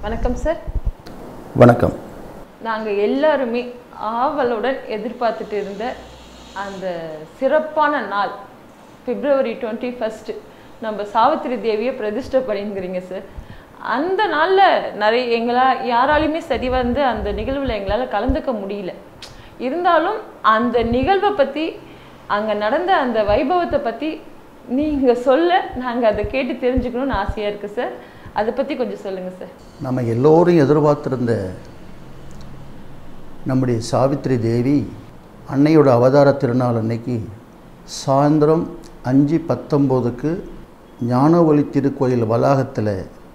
வணக்கம் சார் வணக்கம் நாங்கள் எல்லாருமே ஆவலுடன் எதிர்பார்த்துட்டு இருந்த அந்த சிறப்பான நாள் பிப்ரவரி டுவெண்ட்டி ஃபஸ்ட்டு நம்ம சாவித்திரி தேவியை பிரதிஷ்டை பண்ணிங்கிறீங்க சார் அந்த நாளில் நிறைய எங்களால் யாராலையுமே சரி வந்து அந்த நிகழ்வில் எங்களால் கலந்துக்க முடியல இருந்தாலும் அந்த நிகழ்வை பற்றி அங்கே நடந்த அந்த வைபவத்தை பற்றி நீங்கள் சொல்ல நாங்கள் அதை கேட்டு தெரிஞ்சுக்கணும்னு ஆசையாக இருக்குது சார் அதை பற்றி கொஞ்சம் சொல்லுங்கள் சார் நம்ம எல்லோரும் எதிர்பார்த்திருந்த நம்முடைய சாவித்திரி தேவி அன்னையோட அவதார திருநாள் அன்னைக்கு சாயந்தரம் அஞ்சு பத்தொம்போதுக்கு ஞானவழி திருக்கோயில் வளாகத்தில்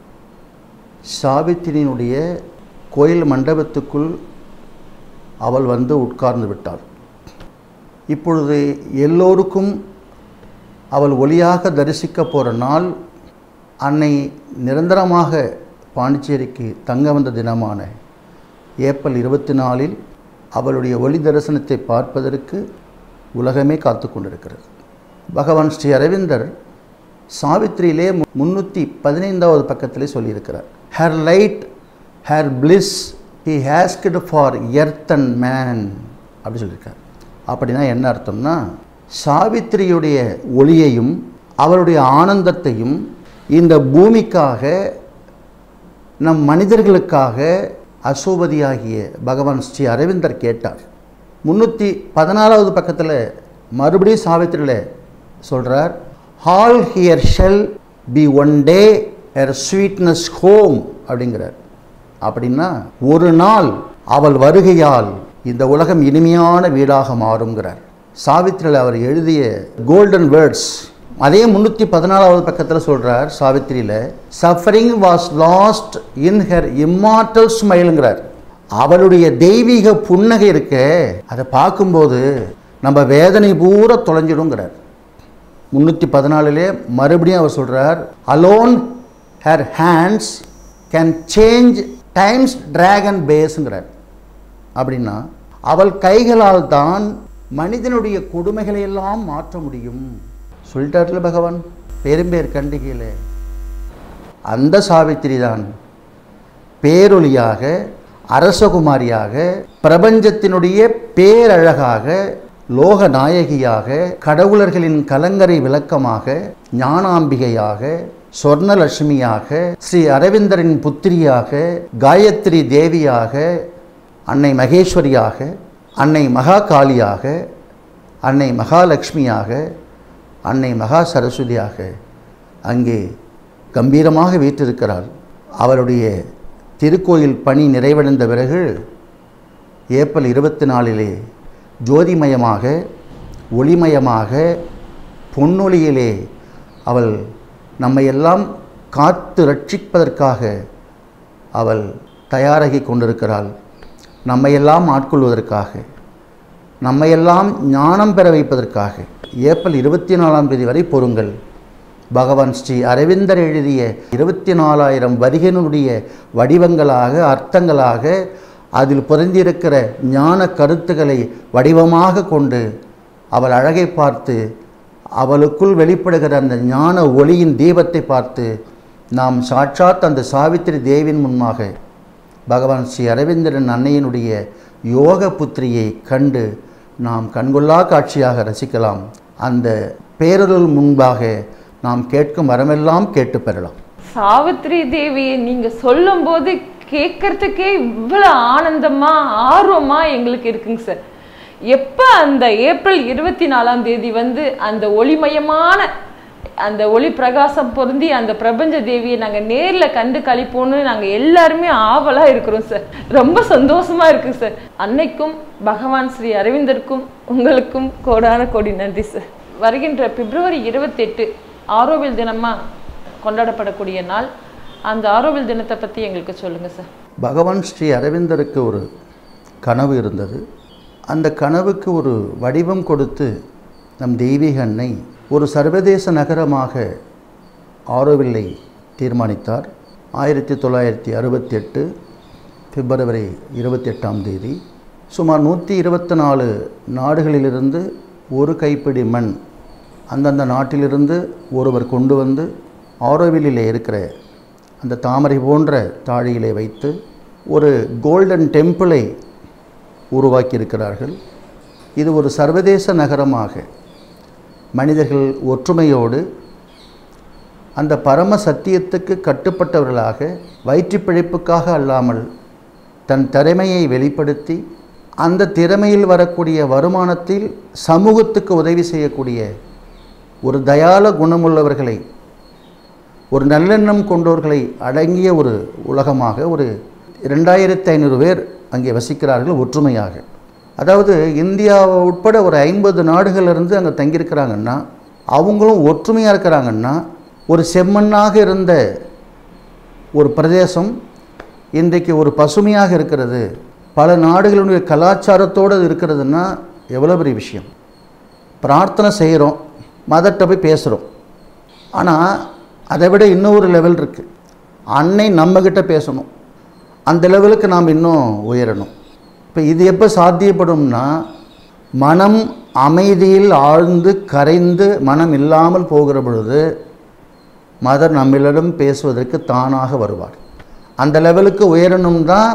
சாவித்திரியினுடைய கோயில் மண்டபத்துக்குள் அவள் வந்து உட்கார்ந்து விட்டாள் இப்பொழுது எல்லோருக்கும் அவள் ஒளியாக தரிசிக்க போகிற நாள் அன்னை நிரந்தரமாக பாண்டிச்சேரிக்கு தங்க வந்த தினமான ஏப்ரல் இருபத்தி நாலில் அவளுடைய ஒளி தரிசனத்தை பார்ப்பதற்கு உலகமே காத்து கொண்டிருக்கிறது பகவான் ஸ்ரீ அரவிந்தர் சாவித்திரியிலே முன்னூற்றி பதினைந்தாவது பக்கத்திலே சொல்லியிருக்கிறார் her light her bliss he has cut for earth and man அப்படி சொல்லியிருக்கார் அப்படின்னா என்ன அர்த்தம்னா சாவித்திரியுடைய ஒளியையும் அவருடைய ஆனந்தத்தையும் இந்த பூமிக்காக நம் மனிதர்களுக்காக அசோபதியாகிய பகவான் ஸ்ரீ அரவிந்தர் கேட்டார் முந்நூற்றி பதினாலாவது பக்கத்தில் மறுபடியும் சாவித்திரியில் சொல்கிறார் all here shall be one day her sweetness home அப்படிங்கிறார் அப்படின்னா ஒரு நாள் அவள் வருகையால் இந்த உலகம் இனிமையான வீடாக மாறுங்கிறார் சாவித்திரியில் அவர் எழுதிய கோல்டன் வேர்ட்ஸ் அதே முந்நூற்றி பதினாலாவது பக்கத்தில் சொல்கிறார் சாவித்திரியில் suffering was lost in her immortal ஸ்மைலுங்கிறார் அவளுடைய தெய்வீக புன்னகை இருக்க அதை பார்க்கும்போது நம்ம வேதனை பூரா தொலைஞ்சிடுங்கிறார் முந்நூற்றி பதினாலுலே மறுபடியும் அவர் சொல்கிறார் alone her hands can change time's dragon பேஸுங்கிறார் அப்படின்னா அவள் கைகளால் தான் மனிதனுடைய கொடுமைகளை எல்லாம் மாற்ற முடியும் சொல்லிட்டார்ல பகவான் பெரும்பேர் கண்டிகையில் அந்த சாவித்திரி தான் பேரொளியாக அரசகுமாரியாக பிரபஞ்சத்தினுடைய பேரழகாக லோக நாயகியாக கடவுளர்களின் கலங்கரை விளக்கமாக ஞானாம்பிகையாக சொர்ணலட்சுமியாக ஸ்ரீ அரவிந்தரின் புத்திரியாக காயத்ரி தேவியாக அன்னை மகேஸ்வரியாக அன்னை மகாகாளியாக அன்னை மகாலட்சுமியாக அன்னை மகா சரஸ்வதியாக அங்கே கம்பீரமாக வீற்றிருக்கிறாள் அவருடைய திருக்கோயில் பணி நிறைவடைந்த பிறகு ஏப்ரல் இருபத்தி நாலிலே ஜோதிமயமாக ஒளிமயமாக பொன்னொளியிலே அவள் நம்மையெல்லாம் காத்து ரட்சிப்பதற்காக அவள் தயாராகி கொண்டிருக்கிறாள் நம்மையெல்லாம் ஆட்கொள்வதற்காக நம்மையெல்லாம் ஞானம் பெற வைப்பதற்காக ஏப்ரல் இருபத்தி நாலாம் தேதி வரை பொறுங்கள் பகவான் ஸ்ரீ அரவிந்தர் எழுதிய இருபத்தி நாலாயிரம் வரிகளினுடைய வடிவங்களாக அர்த்தங்களாக அதில் பொருந்திருக்கிற ஞான கருத்துக்களை வடிவமாக கொண்டு அவள் அழகை பார்த்து அவளுக்குள் வெளிப்படுகிற அந்த ஞான ஒளியின் தீபத்தை பார்த்து நாம் சாட்சாத் அந்த சாவித்திரி தேவின் முன்பாக பகவான் ஸ்ரீ அரவிந்தரன் அன்னையினுடைய யோக புத்திரியை கண்டு நாம் கண்கொள்ளா காட்சியாக ரசிக்கலாம் அந்த பேரருள் முன்பாக நாம் கேட்கும் வரமெல்லாம் கேட்டு பெறலாம் சாவித்ரி தேவியை நீங்க சொல்லும்போது கேட்கறதுக்கே இவ்வளவு ஆனந்தமா ஆர்வமா எங்களுக்கு இருக்குங்க சார் எப்ப அந்த ஏப்ரல் இருபத்தி நாலாம் தேதி வந்து அந்த ஒளிமயமான அந்த ஒளி பிரகாசம் பொருந்தி அந்த பிரபஞ்ச தேவியை நாங்க நேர்ல கண்டு கழிப்போம்னு நாங்க எல்லாருமே ஆவலா இருக்கிறோம் சார் ரொம்ப சந்தோஷமா இருக்கு சார் அன்னைக்கும் பகவான் ஸ்ரீ அரவிந்தருக்கும் உங்களுக்கும் கோடான கோடி நன்றி சார் வருகின்ற பிப்ரவரி இருபத்தெட்டு ஆரோவில் தினமா கொண்டாடப்படக்கூடிய நாள் அந்த ஆரோவில் தினத்தை பத்தி எங்களுக்கு சொல்லுங்க சார் பகவான் ஸ்ரீ அரவிந்தருக்கு ஒரு கனவு இருந்தது அந்த கனவுக்கு ஒரு வடிவம் கொடுத்து நம் தெய்வீக அன்னை ஒரு சர்வதேச நகரமாக ஆரோவில்லை தீர்மானித்தார் ஆயிரத்தி தொள்ளாயிரத்தி அறுபத்தி எட்டு பிப்ரவரி இருபத்தெட்டாம் தேதி சுமார் நூற்றி இருபத்தி நாலு நாடுகளிலிருந்து ஒரு கைப்பிடி மண் அந்தந்த நாட்டிலிருந்து ஒருவர் கொண்டு வந்து ஆரோவில்லில் இருக்கிற அந்த தாமரை போன்ற தாழியிலே வைத்து ஒரு கோல்டன் டெம்பிளை உருவாக்கியிருக்கிறார்கள் இது ஒரு சர்வதேச நகரமாக மனிதர்கள் ஒற்றுமையோடு அந்த பரம சத்தியத்துக்கு கட்டுப்பட்டவர்களாக வயிற்றுப் பிழைப்புக்காக அல்லாமல் தன் திறமையை வெளிப்படுத்தி அந்த திறமையில் வரக்கூடிய வருமானத்தில் சமூகத்துக்கு உதவி செய்யக்கூடிய ஒரு தயால குணமுள்ளவர்களை ஒரு நல்லெண்ணம் கொண்டவர்களை அடங்கிய ஒரு உலகமாக ஒரு ரெண்டாயிரத்தி ஐநூறு பேர் அங்கே வசிக்கிறார்கள் ஒற்றுமையாக அதாவது இந்தியாவை உட்பட ஒரு ஐம்பது நாடுகளிலிருந்து அங்கே தங்கியிருக்கிறாங்கன்னா அவங்களும் ஒற்றுமையாக இருக்கிறாங்கன்னா ஒரு செம்மண்ணாக இருந்த ஒரு பிரதேசம் இன்றைக்கு ஒரு பசுமையாக இருக்கிறது பல நாடுகளுடைய கலாச்சாரத்தோடு அது இருக்கிறதுன்னா எவ்வளோ பெரிய விஷயம் பிரார்த்தனை செய்கிறோம் மதர்கிட்ட போய் பேசுகிறோம் ஆனால் அதை விட இன்னொரு லெவல் இருக்குது அன்னை நம்மக்கிட்ட பேசணும் அந்த லெவலுக்கு நாம் இன்னும் உயரணும் இப்போ இது எப்போ சாத்தியப்படும்னா மனம் அமைதியில் ஆழ்ந்து கரைந்து மனம் இல்லாமல் போகிற பொழுது மதர் நம்மளிடம் பேசுவதற்கு தானாக வருவார் அந்த லெவலுக்கு உயரணும் தான்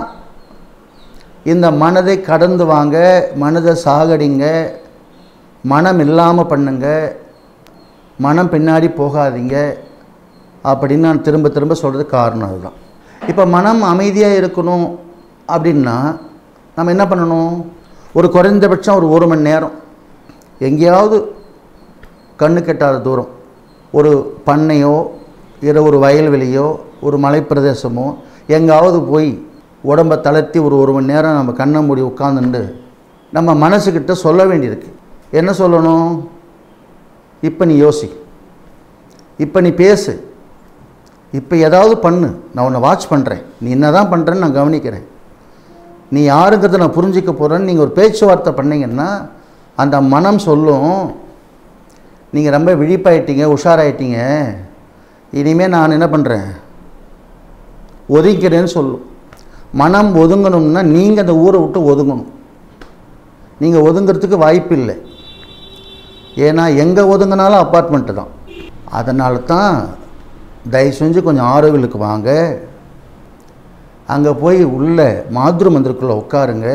இந்த மனதை கடந்து வாங்க மனதை சாகடிங்க மனம் இல்லாமல் பண்ணுங்க மனம் பின்னாடி போகாதீங்க அப்படின்னு நான் திரும்ப திரும்ப சொல்கிறது காரணம் அதுதான் இப்போ மனம் அமைதியாக இருக்கணும் அப்படின்னா நம்ம என்ன பண்ணணும் ஒரு குறைந்தபட்சம் ஒரு ஒரு மணி நேரம் எங்கேயாவது கண்ணு கெட்டாத தூரம் ஒரு பண்ணையோ இல்லை ஒரு வயல்வெளியோ ஒரு மலைப்பிரதேசமோ எங்காவது போய் உடம்பை தளர்த்தி ஒரு ஒரு மணி நேரம் நம்ம கண்ணை மூடி உட்காந்துண்டு நம்ம மனசுக்கிட்ட சொல்ல வேண்டியிருக்கு என்ன சொல்லணும் இப்போ நீ யோசி இப்போ நீ பேசு இப்போ ஏதாவது பண்ணு நான் உன்னை வாட்ச் பண்ணுறேன் நீ என்ன தான் பண்ணுறேன்னு நான் கவனிக்கிறேன் நீ யாருங்கிறத நான் புரிஞ்சிக்க போகிறேன்னு நீங்கள் ஒரு பேச்சுவார்த்தை பண்ணீங்கன்னா அந்த மனம் சொல்லும் நீங்கள் ரொம்ப விழிப்பாயிட்டீங்க உஷாராயிட்டீங்க இனிமேல் நான் என்ன பண்ணுறேன் ஒதுங்கிறேன்னு சொல்லும் மனம் ஒதுங்கணும்னா நீங்கள் அந்த ஊரை விட்டு ஒதுங்கணும் நீங்கள் ஒதுங்கிறதுக்கு வாய்ப்பு இல்லை ஏன்னா எங்கே ஒதுங்கினாலும் அப்பார்ட்மெண்ட்டு தான் அதனால தான் தயவு செஞ்சு கொஞ்சம் ஆரோவிலுக்கு வாங்க அங்கே போய் உள்ள மாத்ரு மந்திரக்குள்ளே உட்காருங்க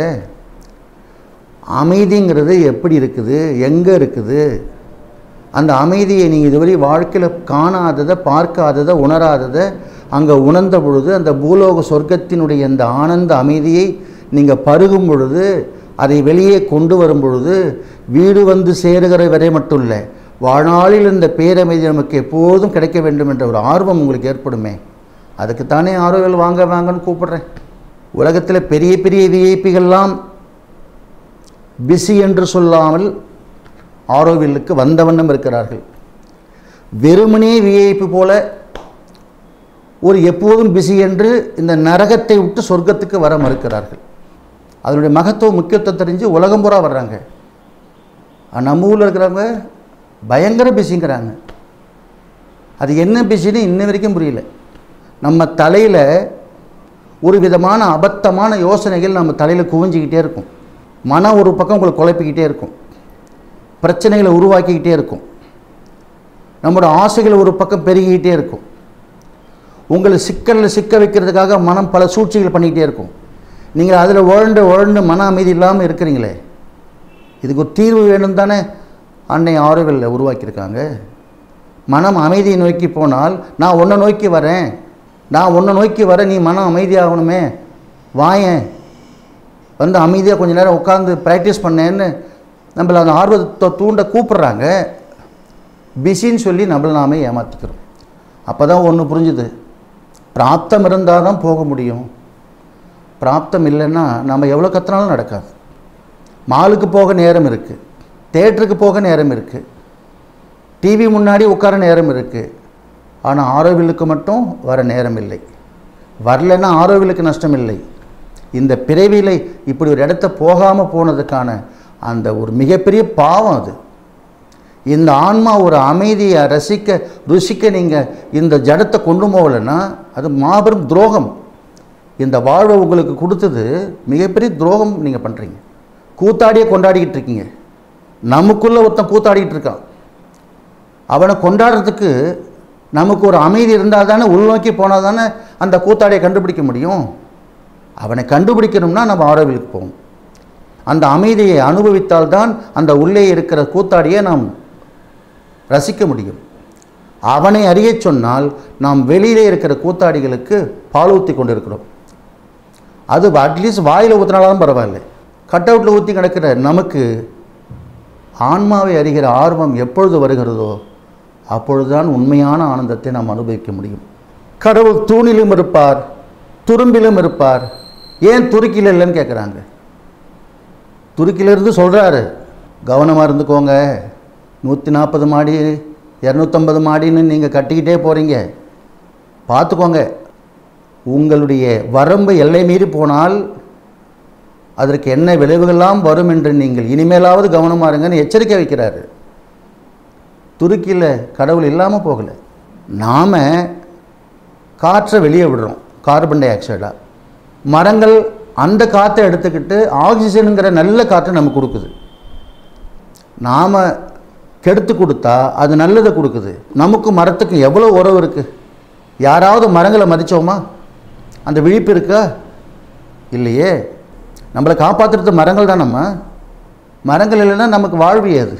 அமைதிங்கிறது எப்படி இருக்குது எங்கே இருக்குது அந்த அமைதியை நீங்கள் இதுவரை வாழ்க்கையில் காணாததை பார்க்காததை உணராததை அங்கே உணர்ந்த பொழுது அந்த பூலோக சொர்க்கத்தினுடைய அந்த ஆனந்த அமைதியை நீங்கள் பருகும் பொழுது அதை வெளியே கொண்டு வரும் பொழுது வீடு வந்து சேருகிற வரை மட்டும் இல்லை வாழ்நாளில் இந்த பேரமைதி நமக்கு எப்போதும் கிடைக்க வேண்டும் என்ற ஒரு ஆர்வம் உங்களுக்கு ஏற்படுமே அதுக்குத்தானே ஆரோவில் வாங்க வாங்கன்னு கூப்பிடுறேன் உலகத்தில் பெரிய பெரிய விஐபிகள்லாம் பிஸி என்று சொல்லாமல் ஆரோவில்லுக்கு வந்த வண்ணம் இருக்கிறார்கள் வெறுமனே விஐபி போல ஒரு எப்போதும் பிஸி என்று இந்த நரகத்தை விட்டு சொர்க்கத்துக்கு வர மறுக்கிறார்கள் அதனுடைய மகத்துவம் முக்கியத்துவம் தெரிஞ்சு உலகம் பூரா வர்றாங்க ஆனா, நம்ம ஊரில் இருக்கிறவங்க பயங்கர பிஸிங்கிறாங்க அது என்ன பிஸின்னு இன்ன வரைக்கும் புரியல நம்ம தலையில் ஒரு விதமான அபத்தமான யோசனைகள் நம்ம தலையில் குவிஞ்சிக்கிட்டே இருக்கும் மனம் ஒரு பக்கம் உங்களை குழப்பிக்கிட்டே இருக்கும் பிரச்சனைகளை உருவாக்கிக்கிட்டே இருக்கும் நம்மளோட ஆசைகள் ஒரு பக்கம் பெருகிக்கிட்டே இருக்கும் உங்களை சிக்கலில் சிக்க வைக்கிறதுக்காக மனம் பல சூழ்ச்சிகள் பண்ணிக்கிட்டே இருக்கும் நீங்கள் அதில் உழண்டு உழண்டு மன அமைதி இல்லாமல் இருக்கிறீங்களே இதுக்கு ஒரு தீர்வு வேணும் தானே அன்னை ஆரோவில் உருவாக்கியிருக்காங்க மனம் அமைதியை நோக்கி போனால் நான் உன்னை நோக்கி வரேன் நான் உன்னை நோக்கி வரேன் நீ மனம் அமைதியாகணுமே வாயேன் வந்து அமைதியாக கொஞ்ச நேரம் உட்காந்து ப்ராக்டிஸ் பண்ணேன்னு நம்மளை அந்த ஆர்வத்தை தூண்ட கூப்பிட்றாங்க பிஸின்னு சொல்லி நம்மளை நாமே ஏமாற்றிக்கிறோம் அப்போ தான் ஒன்று புரிஞ்சுது பிராப்தம் இருந்தால் தான் போக முடியும் பிராப்தம் இல்லைன்னா நம்ம எவ்வளோ கத்துனாலும் நடக்காது மாலுக்கு போக நேரம் இருக்குது தேட்டருக்கு போக நேரம் இருக்குது டிவி முன்னாடி உட்கார நேரம் இருக்குது ஆனால் ஆரோவிலுக்கு மட்டும் வர நேரம் இல்லை வரலைன்னா ஆரோவிலுக்கு நஷ்டம் இல்லை இந்த பிறவியில் இப்படி ஒரு இடத்த போகாமல் போனதுக்கான அந்த ஒரு மிகப்பெரிய பாவம் அது இந்த ஆன்மா ஒரு அமைதியை ரசிக்க ருசிக்க நீங்கள் இந்த ஜடத்தை கொண்டு போகலைன்னா அது மாபெரும் துரோகம் இந்த வாழ்வை உங்களுக்கு கொடுத்தது மிகப்பெரிய துரோகம் நீங்கள் பண்ணுறீங்க கூத்தாடியே கொண்டாடிக்கிட்டு இருக்கீங்க நமக்குள்ளே ஒருத்தன் கூத்தாடிக்கிட்டு இருக்கான் அவனை கொண்டாடுறதுக்கு நமக்கு ஒரு அமைதி இருந்தால் தானே உள்நோக்கி போனால் தானே அந்த கூத்தாடியை கண்டுபிடிக்க முடியும் அவனை கண்டுபிடிக்கணும்னா நம்ம ஆரோவிலுக்கு போகணும் அந்த அமைதியை அனுபவித்தால்தான் அந்த உள்ளே இருக்கிற கூத்தாடியை நாம் ரசிக்க முடியும் அவனை அறியச் சொன்னால் நாம் வெளியிலே இருக்கிற கூத்தாடிகளுக்கு பால் ஊற்றி கொண்டு இருக்கிறோம் அது அட்லீஸ்ட் வாயில் ஊற்றினாலும் பரவாயில்ல கட் அவுட்டில் ஊற்றி கிடக்கிற நமக்கு ஆன்மாவை அறிகிற ஆர்வம் எப்பொழுது வருகிறதோ அப்பொழுதுதான் உண்மையான ஆனந்தத்தை நாம் அனுபவிக்க முடியும் கடவுள் தூணிலும் இருப்பார் துரும்பிலும் இருப்பார் ஏன் துருக்கியில் இல்லைன்னு கேட்குறாங்க துருக்கியிலிருந்து சொல்கிறாரு கவனமாக இருந்துக்கோங்க நூற்றி நாற்பது மாடி இரநூத்தம்பது மாடின்னு நீங்கள் கட்டிக்கிட்டே போகிறீங்க பார்த்துக்கோங்க உங்களுடைய வரம்பு எல்லை மீறி போனால் அதற்கு என்ன விளைவுகள்லாம் வரும் என்று நீங்கள் இனிமேலாவது கவனமாக இருங்கன்னு எச்சரிக்கை வைக்கிறாரு துருக்கியில் கடவுள் இல்லாமல் போகலை நாம் காற்றை வெளியே விடுறோம் கார்பன் டை ஆக்சைடாக மரங்கள் அந்த காற்றை எடுத்துக்கிட்டு ஆக்சிஜனுங்கிற நல்ல காற்றை நமக்கு கொடுக்குது நாம் கெடுத்து கொடுத்தா அது நல்லதை கொடுக்குது நமக்கும் மரத்துக்கும் எவ்வளோ உறவு இருக்குது யாராவது மரங்களை மதித்தோமா அந்த விழிப்பு இருக்கா இல்லையே நம்மளை காப்பாற்றுறது மரங்கள் தான் நம்ம மரங்கள் இல்லைன்னா நமக்கு வாழ்வியாது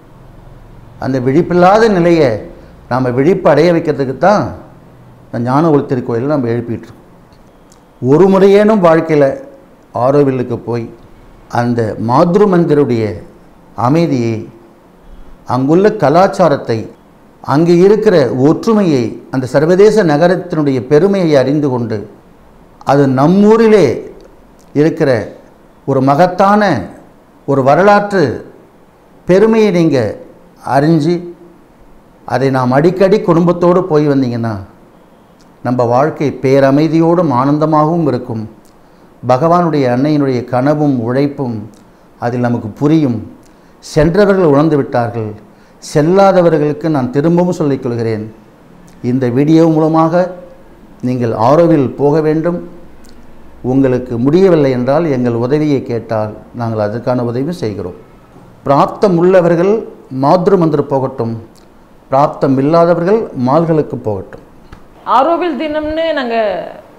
அந்த விழிப்பில்லாத நிலையை நாம் விழிப்பு அடைய வைக்கிறதுக்கு தான் இந்த ஞான ஒளித்திருக்கோயிலில் நம்ம எழுப்பிட்டு இருக்கோம் ஒரு முறையேனும் வாழ்க்கையில் ஆரோவில்லுக்கு போய் அந்த மாத்ரு மந்திருடைய அமைதியை அங்குள்ள கலாச்சாரத்தை அங்கே இருக்கிற ஒற்றுமையை அந்த சர்வதேச நகரத்தினுடைய பெருமையை அறிந்து கொண்டு அது நம்மூரிலே இருக்கிற ஒரு மகத்தான ஒரு வரலாற்று பெருமையை நீங்கள் அறிஞ்சு அதை நாம் அடிக்கடி குடும்பத்தோடு போய் வந்தீங்கன்னா நம்ம வாழ்க்கை பேரமைதியோடும் ஆனந்தமாகவும் இருக்கும் பகவானுடைய அன்னையினுடைய கனவும் உழைப்பும் அதில் நமக்கு புரியும் சென்றவர்கள் உணர்ந்து விட்டார்கள் செல்லாதவர்களுக்கு நான் திரும்பவும் சொல்லிக் கொள்கிறேன் இந்த வீடியோ மூலமாக நீங்கள் ஆரோவில் போக வேண்டும் உங்களுக்கு முடியவில்லை என்றால் எங்கள் உதவியை கேட்டால் நாங்கள் அதற்கான உதவியும் செய்கிறோம் பிராப்தம் உள்ளவர்கள் மாத்ரு மந்திர போகட்டும் பிராப்தம் இல்லாதவர்கள் மால்களுக்கு போகட்டும் ஆரோவில் தினம்னு நாங்கள்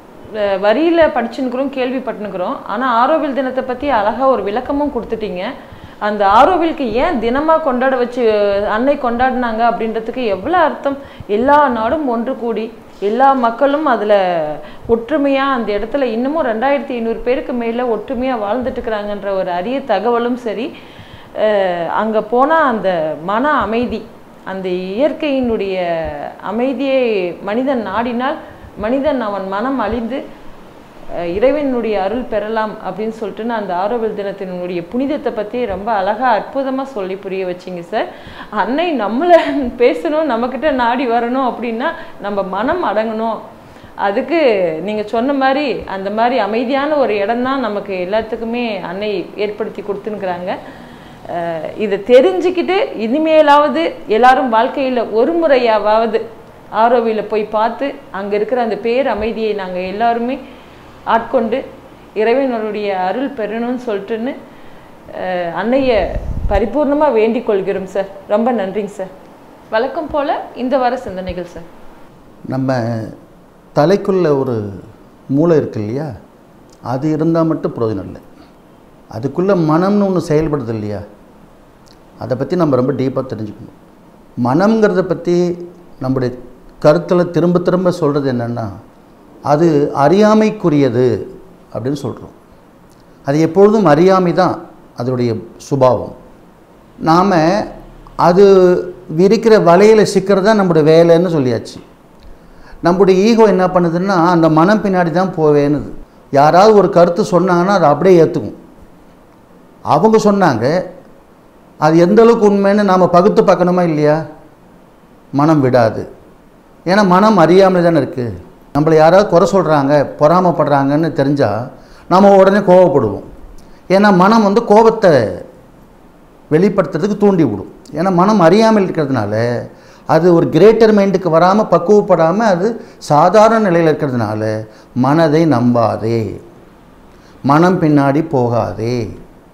வரியில் படிச்சுன்னுக்குறோம் கேள்விப்பட்டுனுக்குறோம் ஆனால் ஆரோவில் தினத்தை பற்றி அழகாக ஒரு விளக்கமும் கொடுத்துட்டீங்க அந்த ஆரோவிலுக்கு ஏன் தினமாக கொண்டாட வச்சு அன்னை கொண்டாடினாங்க அப்படின்றதுக்கு எவ்வளோ அர்த்தம் எல்லா நாடும் ஒன்று கூடி எல்லா மக்களும் அதில் ஒற்றுமையாக அந்த இடத்துல இன்னமும் ரெண்டாயிரத்தி ஐநூறு பேருக்கு மேலே ஒற்றுமையாக வாழ்ந்துட்டு இருக்கிறாங்கன்ற ஒரு அரிய தகவலும் சரி அங்கே போனால் அந்த மன அமைதி அந்த இயற்கையினுடைய அமைதியை மனிதன் நாடினால் மனிதன் அவன் மனம் அழிந்து அஹ், இறைவனுடைய அருள் பெறலாம் அப்படின்னு சொல்லிட்டு அந்த ஆரோவில் தினத்தினுடைய புனிதத்தை பற்றி ரொம்ப அழகாக அற்புதமாக சொல்லி புரிய வச்சிங்க சார் அன்னை நம்மளை பேசணும் நம்மக்கிட்ட நாடி வரணும் அப்படின்னா நம்ம மனம் அடங்கணும் அதுக்கு நீங்கள் சொன்ன மாதிரி அந்த மாதிரி அமைதியான ஒரு இடம்தான் நமக்கு எல்லாத்துக்குமே அன்னை ஏற்படுத்தி கொடுத்துனுக்குறாங்க அஹ் இதை தெரிஞ்சுக்கிட்டு இனிமேலாவது எல்லாரும் வாழ்க்கையில் ஒரு முறையாவது ஆரோவியில் போய் பார்த்து அங்கே இருக்கிற அந்த பேர் அமைதியை நாங்கள் எல்லாருமே ஆட்கொண்டு இறைவனுடைய அருள் பெறணும்னு சொல்லிட்டுன்னு அஹ் அன்னையை பரிபூர்ணமாக வேண்டிக் கொள்கிறோம் சார் ரொம்ப நன்றிங்க சார் வழக்கம் போல் இந்த வார சிந்தனைகள் சார் நம்ம தலைக்குள்ள ஒரு மூளை இருக்கு இல்லையா அது இருந்தால் மட்டும் பிரயோஜனம் இல்லை அதுக்குள்ளே மனம்னு ஒன்று செயல்படுது இல்லையா அதை பற்றி நம்ம ரொம்ப டீப்பாக தெரிஞ்சுக்கணும் மனம்ங்கிறத பற்றி நம்முடைய கருத்தில் திரும்ப திரும்ப சொல்கிறது என்னென்னா அது அறியாமைக்குரியது அப்படின்னு சொல்கிறோம் அது எப்பொழுதும் அறியாமை தான் அதனுடைய சுபாவம் நாம் அது விரிக்கிற வலையில் சிக்கிறது தான் நம்முடைய வேலைன்னு சொல்லியாச்சு நம்முடைய ஈகோ என்ன பண்ணுதுன்னா அந்த மனம் பின்னாடி தான் போவேனுது யாராவது ஒரு கருத்து சொன்னாங்கன்னா அதை அப்படியே ஏற்றுக்கும் அவங்க சொன்னாங்க அது எந்த அளவுக்கு உண்மைன்னு நாம் பகுத்து பார்க்கணுமா இல்லையா மனம் விடாது ஏன்னா மனம் அறியாமல் தானே இருக்குது நம்மளை யாராவது குறை சொல்கிறாங்க பொறாமப்படுறாங்கன்னு தெரிஞ்சால் நம்ம உடனே கோவப்படுவோம் ஏன்னா மனம் வந்து கோபத்தை வெளிப்படுத்துறதுக்கு தூண்டி விடும் ஏன்னா மனம் அறியாமல் இருக்கிறதுனால அது ஒரு கிரேட்டர் மைண்டுக்கு வராமல் பக்குவப்படாமல் அது சாதாரண நிலையில் இருக்கிறதுனால மனதை நம்பாதே மனம் பின்னாடி போகாதே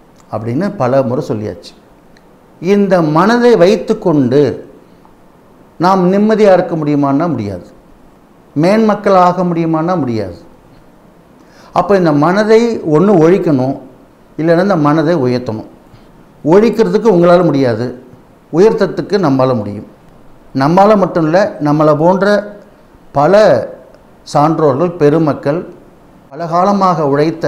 அப்படின்னு பல முறை சொல்லியாச்சு இந்த மனதை வைத்துக்கொண்டு நாம் நிம்மதியாக இருக்க முடியுமான்னா முடியாது மேன்மக்கள் ஆக முடியுமான்னா முடியாது அப்போ இந்த மனதை ஒன்று ஒழிக்கணும் இல்லைன்னா இந்த மனதை உயர்த்தணும் ஒழிக்கிறதுக்கு உங்களால் முடியாது உயர்த்தத்துக்கு நம்மளால் முடியும் நம்மளால் மட்டும் இல்லை நம்மளை போன்ற பல சான்றோர்கள் பெருமக்கள் பல காலமாக உழைத்த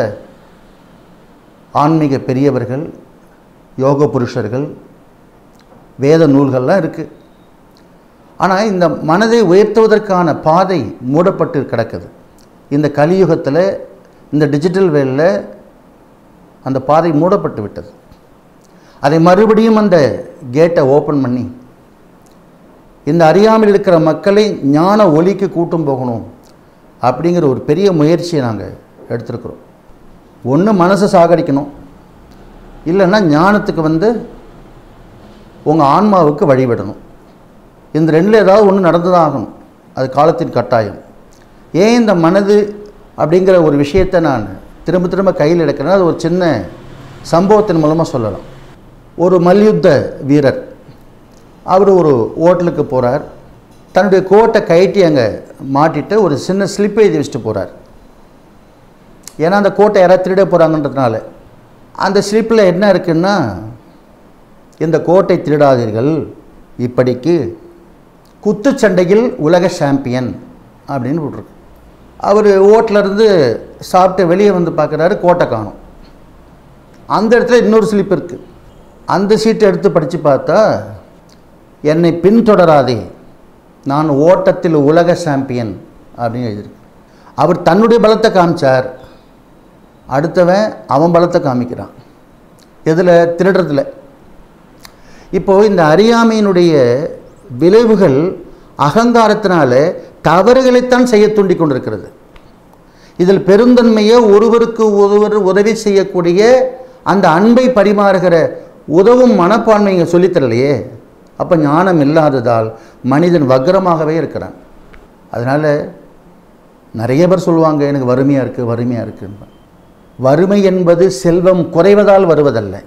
ஆன்மீக பெரியவர்கள் யோக புருஷர்கள் வேத நூல்கள்லாம் இருக்குது ஆனால் இந்த மனதை உயர்த்துவதற்கான பாதை மூடப்பட்டு கிடக்குது இந்த கலியுகத்தில் இந்த டிஜிட்டல் வேலில் அந்த பாதை மூடப்பட்டு விட்டது அதை மறுபடியும் அந்த கேட்டை ஓப்பன் பண்ணி இந்த அறியாமல் இருக்கிற மக்களை ஞான ஒலிக்கு கூட்டும் போகணும் அப்படிங்கிற ஒரு பெரிய முயற்சியை நாங்கள் எடுத்திருக்கிறோம் ஒன்று மனசை சாகடிக்கணும் இல்லைன்னா ஞானத்துக்கு வந்து உங்கள் ஆன்மாவுக்கு வழிவிடணும் இந்த ரெண்டில் ஏதாவது ஒன்று நடந்து தான் ஆகணும் அது காலத்தின் கட்டாயம் ஏன் இந்த மனது அப்படிங்கிற ஒரு விஷயத்தை நான் திரும்ப திரும்ப கையில் எடுக்கிறேன்னா அது ஒரு சின்ன சம்பவத்தின் மூலமாக சொல்லலாம் ஒரு மல்யுத்த வீரர் அவர் ஒரு ஹோட்டலுக்கு போகிறார் தன்னுடைய கோட்டை கைட்டி அங்கே மாட்டிட்டு ஒரு சின்ன ஸ்லிப் எழுதி வச்சுட்டு போகிறார் ஏன்னா அந்த கோட்டை யாராவது திருட போகிறாங்கன்றதுனால அந்த ஸ்லிப்பில் என்ன இருக்குன்னா இந்த கோட்டை திருடாதீர்கள் இப்படிக்கு குத்துச்சண்டையில் உலக சாம்பியன் அப்படின்னு விட்ருக்கு அவர் இருந்து சாப்பிட்டு வெளியே வந்து பார்க்குறாரு கோட்டை காணும் அந்த இடத்துல இன்னொரு ஸ்லிப் இருக்குது அந்த சீட்டை எடுத்து படித்து பார்த்தா என்னை பின்தொடராதே நான் ஓட்டத்தில் உலக சாம்பியன் அப்படின்னு எழுதியிருக்கு அவர் தன்னுடைய பலத்தை காமிச்சார் அடுத்தவன் அவன் பலத்தை காமிக்கிறான் எதில் திருடுறதுல இப்போது இந்த அறியாமையினுடைய விளைவுகள் அகங்காரத்தினால தவறுகளைத்தான் செய்ய தூண்டி கொண்டிருக்கிறது இதில் பெருந்தன்மையை ஒருவருக்கு ஒருவர் உதவி செய்யக்கூடிய அந்த அன்பை பரிமாறுகிற உதவும் மனப்பான்மை இங்கே சொல்லித்தரலையே அப்போ ஞானம் இல்லாததால் மனிதன் வக்ரமாகவே இருக்கிறான் அதனால் நிறைய பேர் சொல்லுவாங்க எனக்கு வறுமையாக இருக்குது வறுமையாக இருக்குன்னு வறுமை என்பது செல்வம் குறைவதால் வருவதல்ல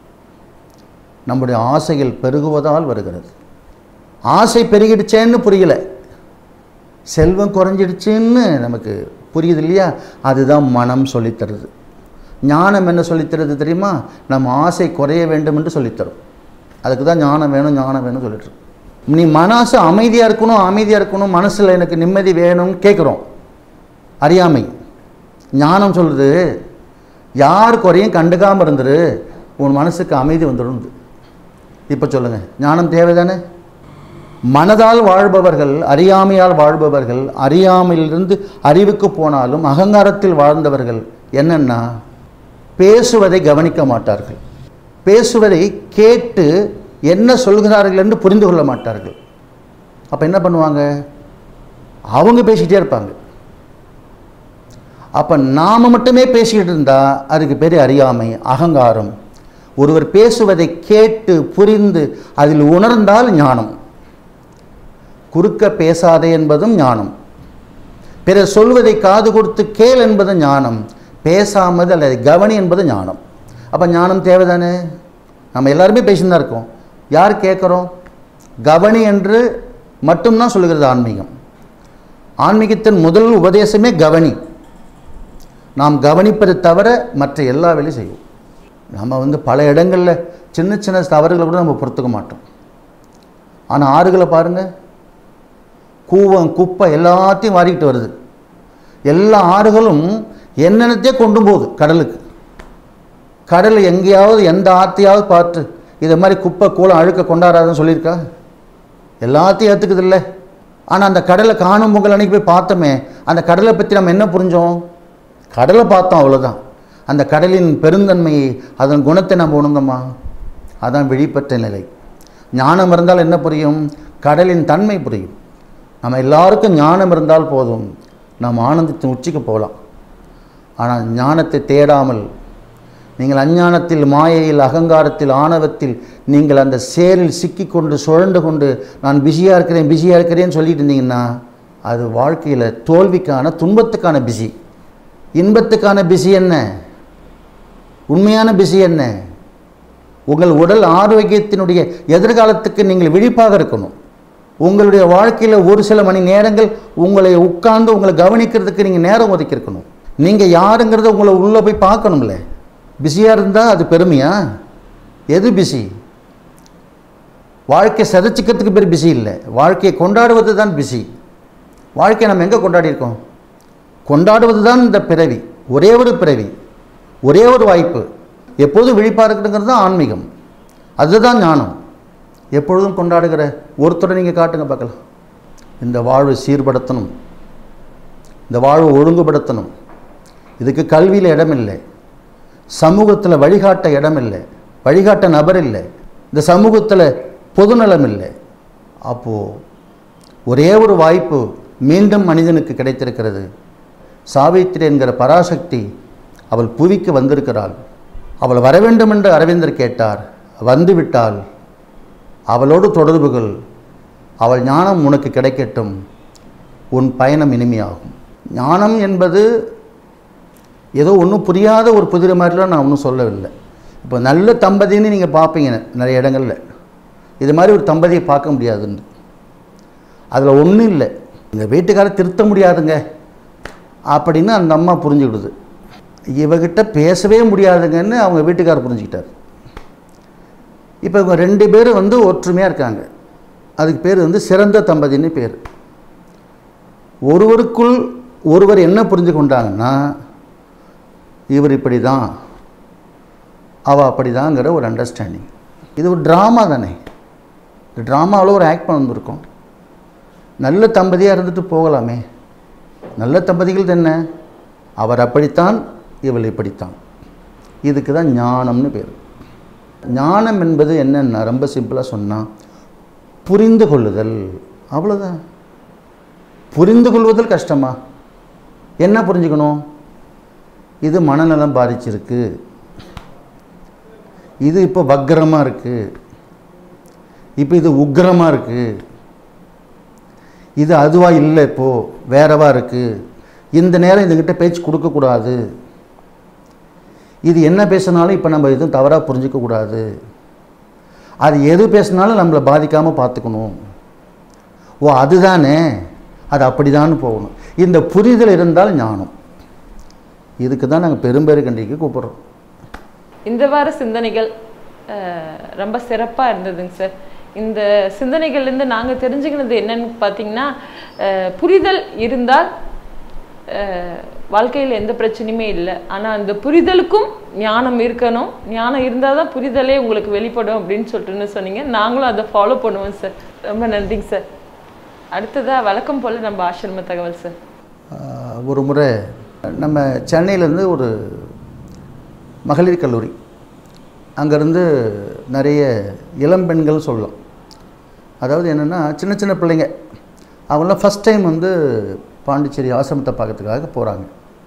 நம்முடைய ஆசைகள் பெருகுவதால் வருகிறது ஆசை பெருகிடுச்சேன்னு புரியல செல்வம் குறைஞ்சிடுச்சுன்னு நமக்கு புரியுது இல்லையா அதுதான் மனம் சொல்லித்தருது ஞானம் என்ன சொல்லித்தருது தெரியுமா நம்ம ஆசை குறைய வேண்டும் என்று சொல்லித்தரும் அதுக்கு தான் ஞானம் வேணும் ஞானம் வேணும் சொல்லிட்டு நீ மனசு அமைதியாக இருக்கணும் அமைதியாக இருக்கணும் மனசில் எனக்கு நிம்மதி வேணும்னு கேட்குறோம் அறியாமை ஞானம் சொல்லுது யார் குறையும் கண்டுக்காமல் இருந்துரு உன் மனசுக்கு அமைதி வந்துடும் இப்போ சொல்லுங்கள் ஞானம் தேவைதானே மனதால் வாழ்பவர்கள் அறியாமையால் வாழ்பவர்கள் அறியாமையிலிருந்து அறிவுக்கு போனாலும் அகங்காரத்தில் வாழ்ந்தவர்கள் என்னென்னா பேசுவதை கவனிக்க மாட்டார்கள் பேசுவதை கேட்டு என்ன சொல்கிறார்கள் என்று புரிந்து கொள்ள மாட்டார்கள் அப்போ என்ன பண்ணுவாங்க அவங்க பேசிக்கிட்டே இருப்பாங்க அப்போ நாம் மட்டுமே பேசிக்கிட்டு இருந்தால் அதுக்கு பேர் அறியாமை அகங்காரம் ஒருவர் பேசுவதை கேட்டு புரிந்து அதில் உணர்ந்தால் ஞானம் குறுக்க பேசாதே என்பதும் ஞானம் பிறர் சொல்வதை காது கொடுத்து கேள் என்பது ஞானம் பேசாமல் அல்லது கவனி என்பது ஞானம் அப்போ ஞானம் தேவைதானே நம்ம எல்லாருமே பேசின்னு தான் இருக்கோம் யார் கேட்குறோம் கவனி என்று மட்டும்தான் சொல்லுகிறது ஆன்மீகம் ஆன்மீகத்தின் முதல் உபதேசமே கவனி நாம் கவனிப்பதை தவிர மற்ற எல்லா வேலையும் செய்வோம் நம்ம வந்து பல இடங்களில் சின்ன சின்ன தவறுகளை கூட நம்ம பொறுத்துக்க மாட்டோம் ஆனால் ஆறுகளை பாருங்கள் கூவம் குப்பை எல்லாத்தையும் வாரிக்கிட்டு வருது எல்லா ஆறுகளும் என்னென்னத்தையே கொண்டு போகுது கடலுக்கு கடல் எங்கேயாவது எந்த ஆற்றையாவது பார்த்து இதை மாதிரி குப்பை கூலம் அழுக்க கொண்டாடாதுன்னு சொல்லியிருக்கா எல்லாத்தையும் ஏற்றுக்குது இல்லை ஆனால் அந்த கடலை காணும் பொங்கல் அன்னைக்கு போய் பார்த்தோமே அந்த கடலை பற்றி நம்ம என்ன புரிஞ்சோம் கடலை பார்த்தோம் அவ்வளோதான் அந்த கடலின் பெருந்தன்மையை அதன் குணத்தை நம்ம உணர்ந்தோமா அதான் விழிப்பற்ற நிலை ஞானம் இருந்தால் என்ன புரியும் கடலின் தன்மை புரியும் நம்ம எல்லாருக்கும் ஞானம் இருந்தால் போதும் நாம் ஆனந்தத்தின் உச்சிக்கு போகலாம் ஆனால் ஞானத்தை தேடாமல் நீங்கள் அஞ்ஞானத்தில் மாயையில் அகங்காரத்தில் ஆணவத்தில் நீங்கள் அந்த சேரில் சிக்கிக்கொண்டு சுழண்டு கொண்டு நான் பிஸியாக இருக்கிறேன் பிஸியாக இருக்கிறேன்னு சொல்லிட்டு இருந்தீங்கன்னா அது வாழ்க்கையில் தோல்விக்கான துன்பத்துக்கான பிஸி இன்பத்துக்கான பிஸி என்ன உண்மையான பிஸி என்ன உங்கள் உடல் ஆரோக்கியத்தினுடைய எதிர்காலத்துக்கு நீங்கள் விழிப்பாக இருக்கணும் உங்களுடைய வாழ்க்கையில் ஒரு சில மணி நேரங்கள் உங்களை உட்கார்ந்து உங்களை கவனிக்கிறதுக்கு நீங்கள் நேரம் ஒதுக்கியிருக்கணும் நீங்கள் யாருங்கிறத உங்களை உள்ளே போய் பார்க்கணும்ல பிஸியாக இருந்தால் அது பெருமையா எது பிஸி வாழ்க்கை சதைச்சிக்கிறதுக்கு பேர் பிஸி இல்லை வாழ்க்கையை கொண்டாடுவது தான் பிஸி வாழ்க்கையை நம்ம எங்கே கொண்டாடியிருக்கோம் கொண்டாடுவது தான் இந்த பிறவி ஒரே ஒரு பிறவி ஒரே ஒரு வாய்ப்பு எப்போதும் விழிப்பாக இருக்கணுங்கிறது தான் ஆன்மீகம் அதுதான் ஞானம் எப்பொழுதும் கொண்டாடுகிற ஒருத்தரை நீங்கள் காட்டுங்க பார்க்கலாம் இந்த வாழ்வு சீர்படுத்தணும் இந்த வாழ்வை ஒழுங்குபடுத்தணும் இதுக்கு கல்வியில் இடம் இல்லை சமூகத்தில் வழிகாட்ட இடம் இல்லை வழிகாட்ட நபர் இல்லை இந்த சமூகத்தில் பொதுநலம் இல்லை அப்போது ஒரே ஒரு வாய்ப்பு மீண்டும் மனிதனுக்கு கிடைத்திருக்கிறது சாவித்திரி என்கிற பராசக்தி அவள் புவிக்கு வந்திருக்கிறாள் அவள் வர வேண்டும் என்று அரவிந்தர் கேட்டார் வந்துவிட்டால் அவளோடு தொடர்புகள் அவள் ஞானம் உனக்கு கிடைக்கட்டும் உன் பயணம் இனிமையாகும் ஞானம் என்பது ஏதோ ஒன்றும் புரியாத ஒரு புதிர மாதிரிலாம் நான் ஒன்றும் சொல்லவில்லை இப்போ நல்ல தம்பதின்னு நீங்கள் பார்ப்பீங்க நிறைய இடங்களில் இது மாதிரி ஒரு தம்பதியை பார்க்க முடியாதுன்னு அதில் ஒன்றும் இல்லை இந்த வீட்டுக்காரை திருத்த முடியாதுங்க அப்படின்னு அந்த அம்மா புரிஞ்சுக்கிடுது இவகிட்ட பேசவே முடியாதுங்கன்னு அவங்க வீட்டுக்காரர் புரிஞ்சுக்கிட்டார் இப்போ இவங்க ரெண்டு பேரும் வந்து ஒற்றுமையாக இருக்காங்க அதுக்கு பேர் வந்து சிறந்த தம்பதின்னு பேர் ஒருவருக்குள் ஒருவர் என்ன புரிஞ்சு கொண்டாங்கன்னா இவர் இப்படி தான் அவள் அப்படி தாங்கிற ஒரு அண்டர்ஸ்டாண்டிங் இது ஒரு ட்ராமா தானே இந்த ட்ராமாவில் ஒரு ஆக்ட் பண்ணிருக்கோம் நல்ல தம்பதியாக இருந்துட்டு போகலாமே நல்ல தம்பதிகள் என்ன அவர் அப்படித்தான் இவள் இப்படித்தான் இதுக்கு தான் ஞானம்னு பேர் ஞானம் என்பது என்னென்னா ரொம்ப சிம்பிளாக சொன்னால் புரிந்து கொள்ளுதல் அவ்வளோதான் புரிந்து கொள்வதில் கஷ்டமா என்ன புரிஞ்சுக்கணும் இது மனநலம் பாதிச்சிருக்கு இது இப்போ வக்ரமாக இருக்குது இப்போ இது உக்ரமாக இருக்குது இது அதுவாக இல்லை இப்போது வேறவா இருக்குது இந்த நேரம் இதுகிட்ட பேச்சு கொடுக்கக்கூடாது இது என்ன பேசினாலும் இப்போ நம்ம எதுவும் தவறாக புரிஞ்சிக்கக்கூடாது அது எது பேசினாலும் நம்மளை பாதிக்காமல் பார்த்துக்கணும் ஓ அதுதானே அது அப்படிதான்னு போகணும் இந்த புரிதல் இருந்தால் ஞானம் இதுக்கு தான் நாங்கள் பெரும்பேறு கண்டிக்கு கூப்பிட்றோம் இந்த வார சிந்தனைகள் அஹ், ரொம்ப சிறப்பாக இருந்ததுங்க சார் இந்த சிந்தனைகள்லேருந்து நாங்கள் தெரிஞ்சுக்கினது என்னன்னு பார்த்தீங்கன்னா அஹ், புரிதல் இருந்தால் அஹ், வாழ்க்கையில் எந்த பிரச்சனையுமே இல்லை ஆனால் அந்த புரிதலுக்கும் ஞானம் இருக்கணும் ஞானம் இருந்தால் தான் புரிதலே உங்களுக்கு வெளிப்படும் அப்படின்னு சொல்லிட்டுன்னு சொன்னீங்க நாங்களும் அதை ஃபாலோ பண்ணுவோம் சார் ரொம்ப நன்றிங்க சார் அடுத்ததாக வழக்கம் போல் நம்ம ஆசிரம தகவல் சார் ஆஹ், ஒரு முறை நம்ம சென்னையிலேருந்து ஒரு மகளிர் கல்லூரி அங்கேருந்து நிறைய இளம்பெண்கள் சொல்லலாம் அதாவது என்னென்னா சின்ன சின்ன பிள்ளைங்க அவங்களாம் ஃபஸ்ட் டைம் வந்து பாண்டிச்சேரி ஆசிரமத்தை பார்க்கறதுக்காக போகிறாங்க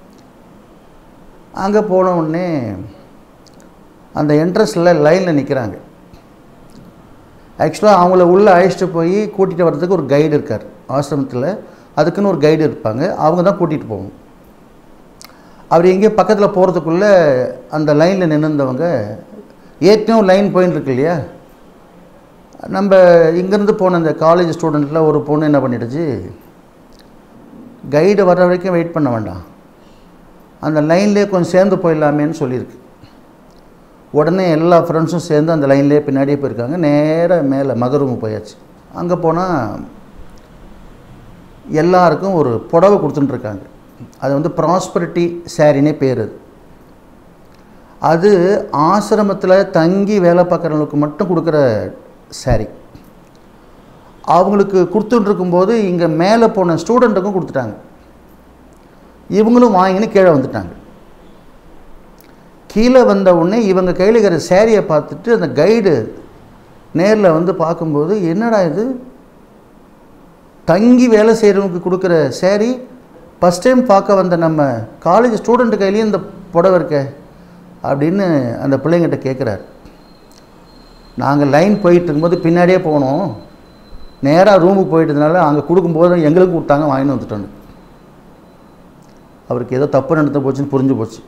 அங்கே போன உடனே அந்த என்ட்ரன்ஸில் லைனில் நிற்கிறாங்க ஆக்சுவலாக அவங்கள உள்ளே அழைச்சிட்டு போய் கூட்டிகிட்டு வர்றதுக்கு ஒரு கைடு இருக்கார் ஆசிரமத்தில் அதுக்குன்னு ஒரு கைடு இருப்பாங்க அவங்க தான் கூட்டிகிட்டு போகணும் அவர் எங்கேயோ பக்கத்தில் போகிறதுக்குள்ளே அந்த லைனில் நின்றுந்தவங்க ஏற்கனவே லைன் போயின்னு இருக்கு இல்லையா நம்ம இங்கேருந்து போன அந்த காலேஜ் ஸ்டூடெண்ட்டில் ஒரு பொண்ணு என்ன பண்ணிடுச்சு கைடு வர்ற வரைக்கும் வெயிட் பண்ண வேண்டாம் அந்த லைன்லேயே கொஞ்சம் சேர்ந்து போயிடலாமேன்னு சொல்லியிருக்கு உடனே எல்லா ஃப்ரெண்ட்ஸும் சேர்ந்து அந்த லைன்லேயே பின்னாடியே போயிருக்காங்க நேராக மேலே மதுரூம் போயாச்சு அங்கே போனால் எல்லாருக்கும் ஒரு புடவை கொடுத்துட்டு இருக்காங்க அது வந்து ப்ராஸ்பரிட்டி சாரினே பேர் அது அது ஆசிரமத்தில் தங்கி வேலை பார்க்குறவங்களுக்கு மட்டும் கொடுக்குற சாரி அவங்களுக்கு கொடுத்துட்டு இருக்கும்போது இங்கே மேலே போன ஸ்டூடெண்ட்டுக்கும் கொடுத்துட்டாங்க இவங்களும் வாங்கின்னு கீழே வந்துட்டாங்க கீழே வந்த உடனே இவங்க கையில் இருக்கிற சேரீயை பார்த்துட்டு அந்த கைடு நேரில் வந்து பார்க்கும்போது என்னடா இது தங்கி வேலை செய்கிறவங்களுக்கு கொடுக்குற சேரீ ஃபஸ்ட் டைம் பார்க்க வந்த நம்ம காலேஜ் ஸ்டூடெண்ட் கையிலையும் இந்த புடவை இருக்க அப்படின்னு அந்த பிள்ளைங்கிட்ட கேட்குறாரு நாங்கள் லைன் போயிட்டு இருக்கும்போது பின்னாடியே போனோம் நேராக ரூமுக்கு போயிட்டதுனால அங்கே கொடுக்கும்போது எங்களுக்கும் கொடுத்தாங்க வாங்கிட்டு வந்துட்டோன்னு அவருக்கு ஏதோ தப்பு நடந்து போச்சுன்னு புரிஞ்சு போச்சு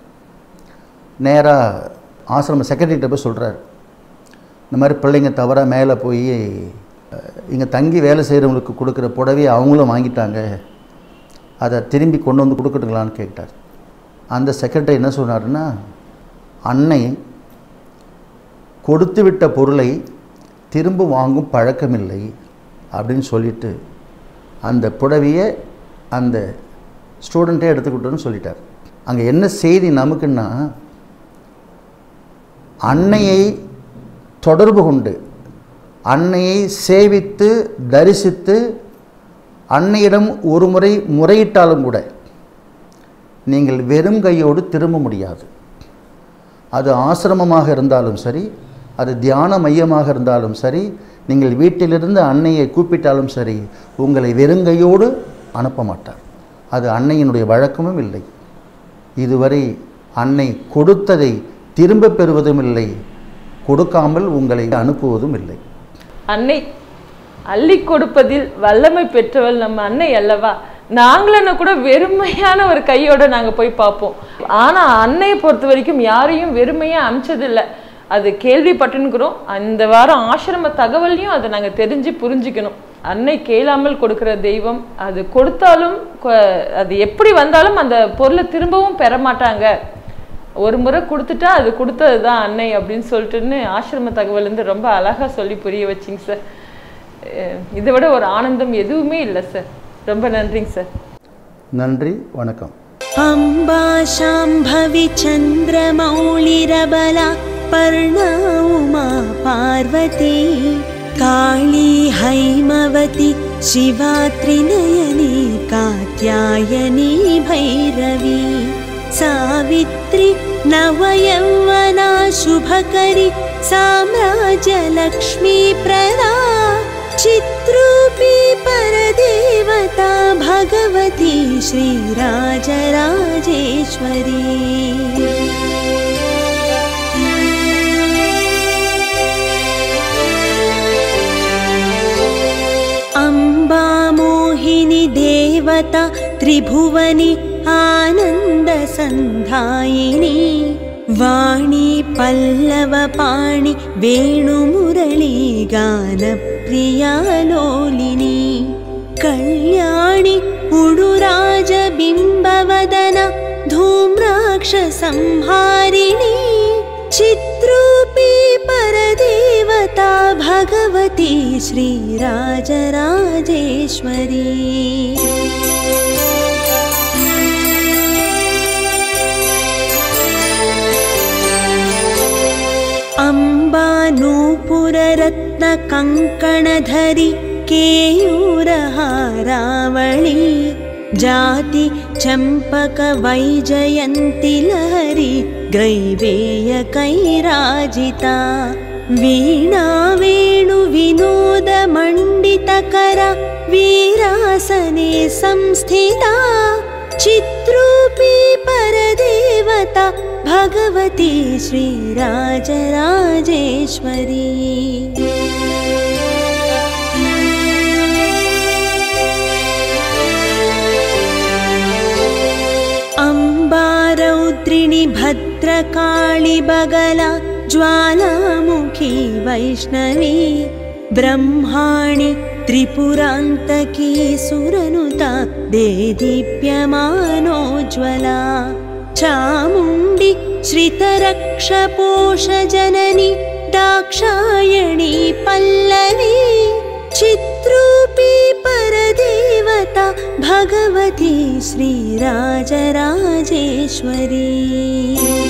நேராக ஆசிரம செக்ரட்டரிகிட்ட போய் சொல்கிறார் இந்த மாதிரி பிள்ளைங்க தவிர மேலே போய் இங்கே தங்கி வேலை செய்கிறவங்களுக்கு கொடுக்குற புடவையை அவங்களும் வாங்கிட்டாங்க அதை திரும்பி கொண்டு வந்து கொடுக்கட்டுங்களான்னு கேட்டார் அந்த செக்ரட்டரி என்ன சொன்னாருன்னா அன்னை கொடுத்து விட்ட பொருளை திரும்ப வாங்கும் பழக்கமில்லை அப்படின்னு சொல்லிட்டு அந்த புடவையை அந்த ஸ்டூடெண்ட்டே எடுத்துக்கிட்டோன்னு சொல்லிட்டார் அங்கே என்ன செய்தி நமக்குன்னா அன்னையை தொடர்பு கொண்டு அன்னையை சேவித்து தரிசித்து அன்னையிடம் ஒரு முறை முறையிட்டாலும் கூட நீங்கள் வெறும் கையோடு திரும்ப முடியாது அது ஆசிரமமாக இருந்தாலும் சரி அது தியான மையமாக இருந்தாலும் சரி நீங்கள் வீட்டிலிருந்து அன்னையை கூப்பிட்டாலும் சரி உங்களை வெறுங்கையோடு அனுப்ப மாட்டார் அது அன்னையினுடைய வழக்கமும் இல்லை இதுவரை அன்னை கொடுத்ததை திரும்ப பெறுவதும் இல்லை கொடுக்காமல் உங்களை அனுப்புவதும் இல்லை அன்னை அள்ளி கொடுப்பதில் வல்லமை பெற்றவள் நம்ம அன்னை அல்லவா நாங்களன கூட வெறுமையான ஒரு கையோட நாங்க போய் பார்ப்போம் ஆனா அன்னையை பொறுத்த வரைக்கும் யாரையும் வெறுமையா அமிச்சதில்ல அது கேள்விப்பட்டுனுக்குறோம் அந்த வாரம் ஆசிரம தகவலையும் அதை நாங்க தெரிஞ்சு புரிஞ்சுக்கணும் அன்னை கேளாமல் கொடுக்கிற தெய்வம் அது கொடுத்தாலும் கொ- அது எப்படி வந்தாலும் அந்த பொருளை திரும்பவும் பெற மாட்டாங்க ஒரு முறை கொடுத்துட்டா அது கொடுத்தது தான் அன்னை அப்படின்னு சொல்லிட்டுன்னு ஆசிரம தகவல் வந்து ரொம்ப அழகா சொல்லி புரிய வச்சிங்க சார் அஹ் இதை விட ஒரு ஆனந்தம் எதுவுமே இல்லை சார் ரொம்ப நன்றிங்க சார் நன்றி வணக்கம் अम्बा शाम्भवि चन्द्रमौळिरबला पर्णा उमा पार्वती काली हैमवती शिवा त्रिनयनी कात्यायनी भैरवी सावित्री नवयौवना शुभकरी साम्राज्यलक्ष्मी प्रदा चित्रूपी परदेवता भगवती श्रीराजराजेश्वरी अम्बा मोहिनी देवता त्रिभुवनि आनन्दसन्धायिनी वाणी पल्लवपाणि वेणुमुरळी गानप्रिया लोलिनी कल्याणि उडुराजबिम्बवदन धूम्राक्षसंहारिणी चित्रूपी परदेवता भगवती श्रीराजराजेश्वरी अम्बा नूपुररत्नकङ्कणधरि केयूरहारावळी जाति चम्पकवैजयन्ति लहरि ग्रैवेयकैराजिता वीणा वेणुविनोदमण्डितकर वीरासने संस्थिता चित्रूपी परदेवता भगवती श्रीराजराजेश्वरी अम्बारौद्रिणि भद्रकाळि बगला ज्वालामुखी वैष्णवी ब्रह्माणि त्रिपुरान्तकी सुरनुता देदीप्यमानोज्ज्वला चामुण्डि श्रितरक्षपोषजननि दाक्षायणी पल्लवी चित्रूपी परदेवता भगवती श्रीराजराजेश्वरी